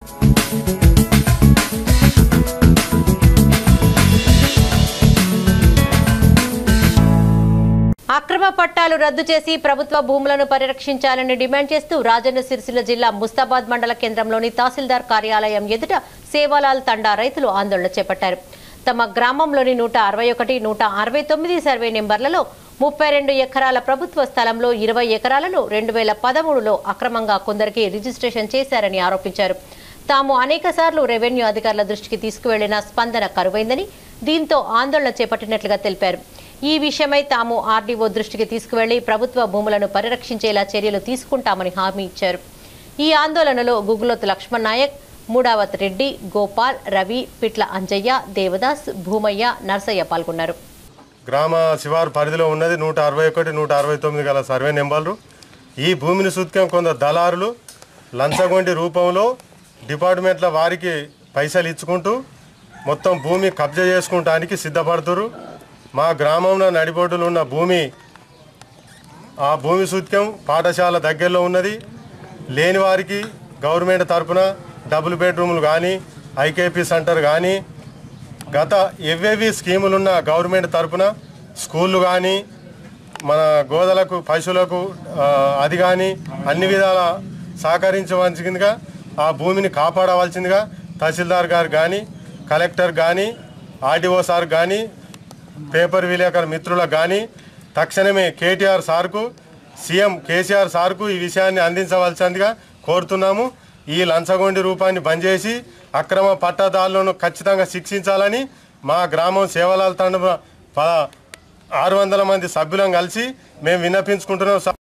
అక్రమ పట్టాలు రద్దు చేసి ప్రభుత్వ భూములను పరిరక్షించాలని డిమాండ్ చేస్తూ రాజన్న సిరిసిల్ల జిల్లా ముస్తాబాద్ మండల కేంద్రంలోని తహసీల్దార్ కార్యాలయం ఎదుట సేవాలాల్ తండా రైతులు ఆందోళన చేపట్టారు తమ గ్రామంలోని నూట అరవై ఒకటి నూట అరవై తొమ్మిది సర్వే నెంబర్లలో ముప్పై రెండు ఎకరాల ప్రభుత్వ స్థలంలో ఇరవై ఎకరాలను రెండు వేల పదమూడులో అక్రమంగా కొందరికి రిజిస్ట్రేషన్ చేశారని ఆరోపించారు తాము అనేక రెవెన్యూ అధికారుల దృష్టికి తీసుకువెళ్లిన స్పందన కరువైందని దీంతో ఆందోళన చేపట్టినట్లుగా తెలిపారు ఈ విషయమై తాము ఆర్డీఓ దృష్టికి తీసుకువెళ్లి ప్రభుత్వ భూములను పరిరక్షించేలా చర్యలు తీసుకుంటామని హామీ ఇచ్చారు ఈ ఆందోళనలో గుగులోతు లక్ష్మణ్ నాయక్ మూడావత్ రెడ్డి గోపాల్ రవి పిట్ల అంజయ్య దేవదాస్ భూమయ్య నర్సయ్య పాల్గొన్నారు గ్రామ శివారు పరిధిలో ఉన్నది నూట అరవై ఒకటి నూట అరవై తొమ్మిది గల సర్వే నెంబర్లు ఈ భూమిని సుత్కం కొందరు దళారులు లంచగొండి రూపంలో డిపార్ట్మెంట్ల వారికి పైసలు ఇచ్చుకుంటూ మొత్తం భూమి కబ్జా చేసుకుంటానికి సిద్ధపడుతురు మా గ్రామంలో నడిబొడ్డులు ఉన్న భూమి ఆ భూమి సూత్యం పాఠశాల దగ్గరలో ఉన్నది లేని వారికి గవర్నమెంట్ తరపున డబుల్ బెడ్రూములు కానీ ఐకేపీ సెంటర్ కానీ గత ఎవేవి స్కీములున్న గవర్నమెంట్ తరపున స్కూళ్ళు కానీ మన గోదలకు పశువులకు ఆ, అది కానీ అన్ని విధాల సహకరించవలసిందిగా ఆ భూమిని కాపాడవలసిందిగా తహసీల్దార్ గారు కానీ కలెక్టర్ కానీ ఆర్డీఓ సార్ కానీ పేపర్ విలేకరు మిత్రులకు కానీ తక్షణమే కేటీఆర్ సార్కు సీఎం కేసీఆర్ సార్కు ఈ విషయాన్ని అందించవలసిందిగా కోరుతున్నాము ఈ లంచగొండి రూపాన్ని బంద్ చేసి అక్రమ పట్టాదారులను ఖచ్చితంగా శిక్షించాలని మా గ్రామం సేవలాల తండ ప ఆరు వందల మంది సభ్యులం కలిసి మేము విన్నపించుకుంటున్నాం సార్